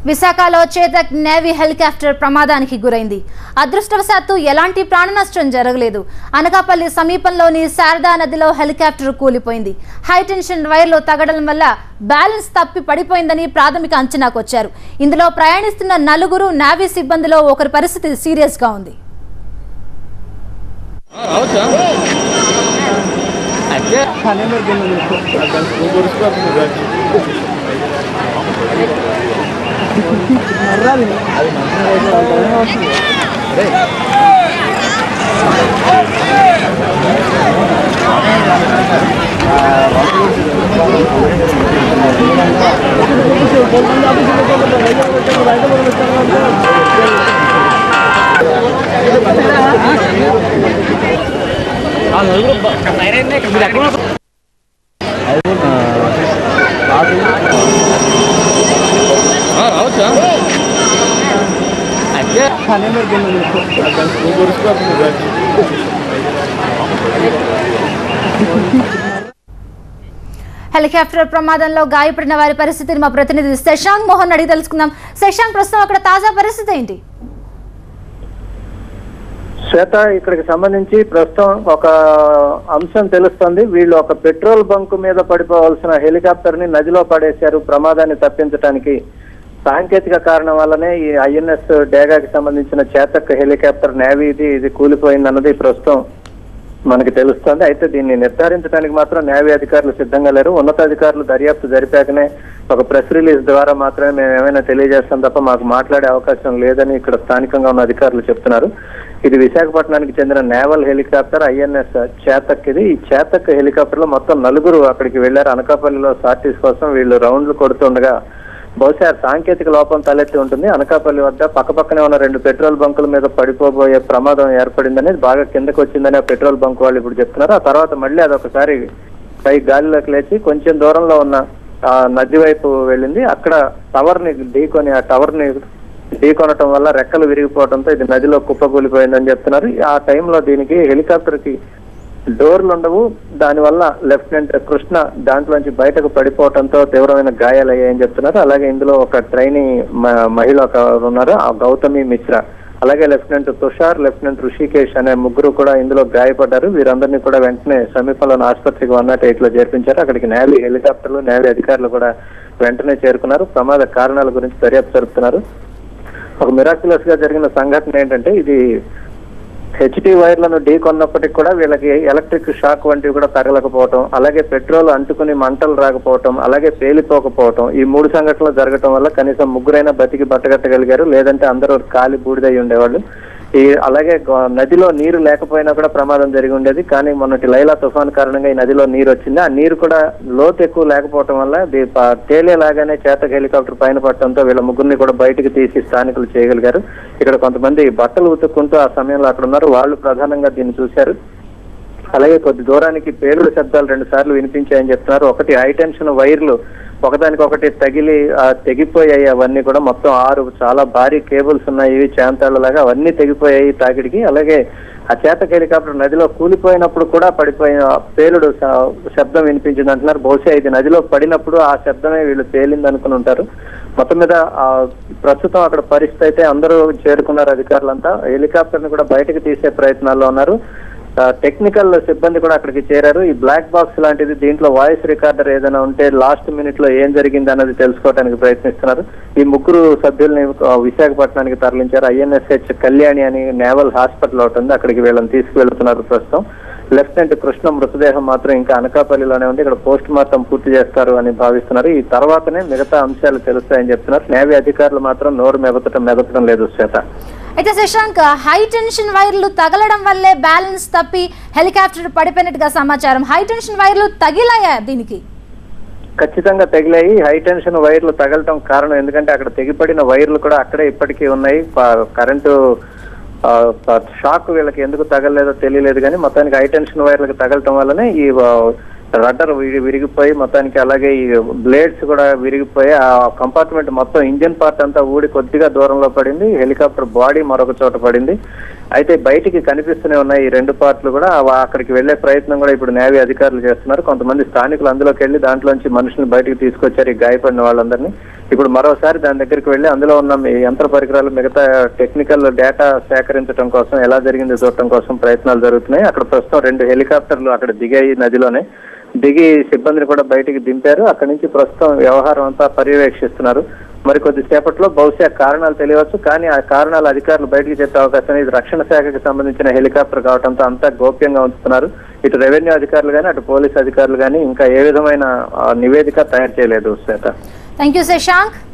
విశాఖలో Chetak navy helicopter ప్రమాదానికి గురైంది అదృష్టవశాత్తు ఎలాంటి ప్రాణ నష్టం జరగలేదు అనకాపల్లి సమీపంలోని శారదా నదిలో హెలికాప్టర్ కూలిపోయింది హైటెన్షన్ వైర్లు తగడం వల్ల బ్యాలెన్స్ తప్పి పడిపోయిందని ప్రాథమిక అంచనాకు వచ్చారు ఇందులో ప్రయాణిస్తున్న నలుగురు నేవీ సిబ్బందిలో ఒకరి పరిస్థితి సీరియస్ గా ఉంది రావచ్చా అయితే రావచ్చా అయితే హెలికాప్టర్ ప్రమాదంలో గాయపడిన వారి పరిస్థితిని మా ప్రతినిధి శశాంక్ మోహన్ అడిగి తెలుసుకుందాం శశాంక్ ప్రస్తుతం అక్కడ తాజా పరిస్థితి ఏంటి శ్వేత ఇక్కడికి సంబంధించి ప్రస్తుతం ఒక అంశం తెలుస్తుంది వీళ్ళు ఒక పెట్రోల్ బంక్ మీద పడిపోవాల్సిన హెలికాప్టర్ ని నదిలో పడేశారు ప్రమాదాన్ని తప్పించడానికి సాంకేతిక కారణం వల్లనే ఈ ఐఎన్ఎస్ డేగాకి సంబంధించిన చేతక్ హెలికాప్టర్ నేవీది ఇది కూలిపోయిందన్నది ప్రస్తుతం మనకి తెలుస్తుంది అయితే దీన్ని నిర్ధారించడానికి మాత్రం నేవీ అధికారులు సిద్ధంగా లేరు ఉన్నతాధికారులు దర్యాప్తు జరిపాకనే ఒక ప్రెస్ రిలీజ్ ద్వారా మాత్రమే మేము ఏమైనా తెలియజేస్తాం తప్ప మాకు మాట్లాడే అవకాశం లేదని ఇక్కడ స్థానికంగా ఉన్న అధికారులు చెప్తున్నారు ఇది విశాఖపట్నానికి చెందిన నేవల్ హెలికాప్టర్ ఐఎన్ఎస్ చేతక్ ఇది ఈ చేతక్ హెలికాప్టర్ లో మొత్తం నలుగురు అక్కడికి వెళ్లారు అనకాపల్లిలో సార్టీస్ కోసం వీళ్ళు రౌండ్లు కొడుతుండగా బహుశా సాంకేతిక లోపం తలెత్తి ఉంటుంది అనకాపల్లి వద్ద పక్కపక్కనే ఉన్న రెండు పెట్రోల్ బంకుల మీద పడిపోబోయే ప్రమాదం ఏర్పడిందని బాగా కిందకు వచ్చిందని ఆ పెట్రోల్ బంక్ వాళ్ళు ఇప్పుడు చెప్తున్నారు ఆ తర్వాత మళ్ళీ అదొకసారి పై గాలిలోకి లేచి కొంచెం దూరంలో ఉన్న ఆ నది వైపు వెళ్ళింది అక్కడ టవర్ ని ఢీకొని ఆ టవర్ ని ఢీకొనటం వల్ల రెక్కలు విరిగిపోవడంతో ఇది నదిలో కుప్పకూలిపోయిందని చెప్తున్నారు ఆ టైంలో దీనికి హెలికాప్టర్ కి డోర్లు ఉండవు దానివల్ల లెఫ్టినెంట్ కృష్ణ దాంట్లోంచి బయటకు పడిపోవడంతో తీవ్రమైన గాయాలయ్యాయని చెప్తున్నారు అలాగే ఇందులో ఒక ట్రైనీ మ- మహిళ ఒక ఉన్నారు ఆ గౌతమి మిశ్రా అలాగే లెఫ్టినెంట్ తుషార్ లెఫ్టినెంట్ ఋషికేష్ అనే ముగ్గురు కూడా ఇందులో గాయపడ్డారు వీరందరినీ కూడా వెంటనే సమీపంలోని ఆసుపత్రికి వన్ నాట్ ఎయిట్ లో చేర్పించారు అక్కడికి నేవీ హెలికాప్టర్లు నేవీ అధికారులు కూడా వెంటనే చేరుకున్నారు ప్రమాద కారణాల గురించి దర్యాప్తు జరుపుతున్నారు ఒక మిరాక్యులస్ గా జరిగిన సంఘటన ఏంటంటే ఇది హెచ్టి వైర్లను ఢీ కొన్నప్పటికి కూడా వీళ్ళకి ఎలక్ట్రిక్ షాక్ వంటివి కూడా తగలకపోవటం అలాగే పెట్రోల్ అంటుకుని మంటలు రాకపోవటం అలాగే పేలిపోకపోవటం ఈ మూడు సంఘటనలు జరగటం వల్ల కనీసం ముగ్గురైనా బతికి బట్టగట్టగలిగారు లేదంటే అందరూ కాలి బూడిదై ఉండేవాళ్ళు ఈ అలాగే గో- నదిలో నీరు లేకపోయినా కూడా ప్రమాదం జరిగి ఉండేది కానీ మొన్నటి లైలా తుఫాన్ కారణంగా ఈ నదిలో నీరు వచ్చింది ఆ నీరు కూడా లోతు ఎక్కువ లేకపోవటం వల్ల ఇది ప- తేలేలాగానే చేతక హెలికాప్టర్ పైన పడటంతో వీళ్ళ ముగ్గురిని కూడా బయటికి తీసి స్థానికులు చేయగలిగారు ఇక్కడ కొంతమంది బట్టలు ఉతుక్కుంటూ ఆ సమయంలో అక్కడ ఉన్నారు వాళ్ళు ప్రధానంగా దీన్ని చూశారు అలాగే కొద్ది దూరానికి పేలుడు శబ్దాలు రెండు సార్లు వినిపించాయని చెప్తున్నారు ఒకటి హై టెన్షన్ వైర్లు ఒకదానికొకటి తగిలి ఆ, తెగిపోయాయి అవన్నీ కూడా మొత్తం ఆరు చాలా భారీ కేబుల్స్ ఉన్నాయి ఇవి లాగా అవన్నీ తెగిపోయాయి తాకిడికి అలాగే ఆ చేతక హెలికాప్టర్ నదిలో కూలిపోయినప్పుడు కూడా పడిపోయిన పేలుడు శ- శబ్దం వినిపించింది అంటున్నారు బహుశా ఇది నదిలో పడినప్పుడు ఆ శబ్దమే వీళ్ళు పేలింది అనుకుని ఉంటారు మొత్తం మీద ఆ, ప్రస్తుతం అక్కడ పరిస్థితి అయితే అందరూ చేరుకున్నారు అధికారులంతా హెలికాప్టర్ ని కూడా బయటకు తీసే ప్రయత్నాల్లో ఉన్నారు ఆ, టెక్నికల్ సిబ్బంది కూడా అక్కడికి చేరారు ఈ బ్లాక్ బాక్స్ లాంటిది దీంట్లో వాయిస్ రికార్డర్ ఏదైనా ఉంటే లాస్ట్ మినిట్ లో ఏం జరిగింది అన్నది తెలుసుకోవడానికి ప్రయత్నిస్తున్నారు ఈ ముగ్గురు సభ్యుల్ని ఆ, విశాఖపట్నానికి తరలించారు ఐఎన్ఎస్హెచ్ కళ్యాణి అని నేవల్ హాస్పిటల్ ఒకటి ఉంది అక్కడికి వీళ్ళని తీసుకువెళ్తున్నారు ప్రస్తుతం లెఫ్టినెంట్ కృష్ణ మృతదేహం మాత్రం ఇంకా అనకాపల్లిలోనే ఉంది ఇక్కడ పోస్ట్ మార్టం పూర్తి చేస్తారు అని భావిస్తున్నారు ఈ తర్వాతనే మిగతా అంశాలు తెలుస్తాయని చెప్తున్నారు నేవీ అధికారులు మాత్రం నోరు మెగతటం మెగతడం లేదు శ్వేత అయితే శశాంక్ హై టెన్షన్ వైర్లు తగలడం వల్లే బ్యాలెన్స్ తప్పి హెలికాప్టర్ పడిపోయినట్టుగా సమాచారం హై టెన్షన్ వైర్లు తగిలాయా దీనికి ఖచ్చితంగా తగిలాయి హై టెన్షన్ వైర్లు తగలటం కారణం ఎందుకంటే అక్కడ తెగిపడిన వైర్లు కూడా అక్కడే ఇప్పటికీ ఉన్నాయి ప- కరెంటు ఆ, ప- షాక్ వీళ్ళకి ఎందుకు తగలలేదో తెలియలేదు కానీ మొత్తానికి హై టెన్షన్ వైర్లకు తగలటం వల్లనే ఈ ఆ, రడ్డర్ విరి- విరిగిపోయి మొత్తానికి అలాగే ఈ బ్లేడ్స్ కూడా విరిగిపోయి ఆ కంపార్ట్మెంట్ మొత్తం ఇంజిన్ పార్ట్ అంతా ఊడి కొద్దిగా దూరంలో పడింది హెలికాప్టర్ బాడీ మరొక చోట పడింది అయితే బయటికి కనిపిస్తూనే ఉన్నాయి ఈ రెండు పార్ట్లు కూడా అవ- అక్కడికి వెళ్లే ప్రయత్నం కూడా ఇప్పుడు నేవీ అధికారులు చేస్తున్నారు కొంతమంది స్థానికులు అందులోకి వెళ్లి దాంట్లోంచి మనుషుల్ని బయటికి తీసుకొచ్చారు ఈ గాయపడిన వాళ్ళందరినీ ఇప్పుడు మరోసారి దాని దగ్గరికి వెళ్లి అందులో ఉన్న మీ యంత్ర పరికరాలు మిగతా టెక్నికల్ డేటా సేకరించడం కోసం ఎలా జరిగింది చూడటం కోసం ప్రయత్నాలు జరుగుతున్నాయి అక్కడ ప్రస్తుతం రెండు హెలికాప్టర్లు అక్కడ దిగాయి నదిలోనే దిగి సిబ్బందిని కూడా బయటికి దింపారు అక్కడి నుంచి ప్రస్తుతం వ్యవహారం అంతా పర్యవేక్షిస్తున్నారు మరి కొద్దిసేపట్లో బహుశా కారణాలు తెలియవచ్చు కానీ ఆ కారణాలు అధికారులు బయటికి చెప్పే అవకాశం లేదు. ఇది రక్షణ శాఖకి సంబంధించిన హెలికాప్టర్ కావడంతో అంతా గోప్యంగా ఉంచుతున్నారు ఇటు రెవెన్యూ అధికారులు కానీ అటు పోలీస్ అధికారులు కానీ ఇంకా ఏ విధమైన ఆ, నివేదిక తయారు చేయలేదు శ్వేత థ్యాంక్ యూ శశాంక్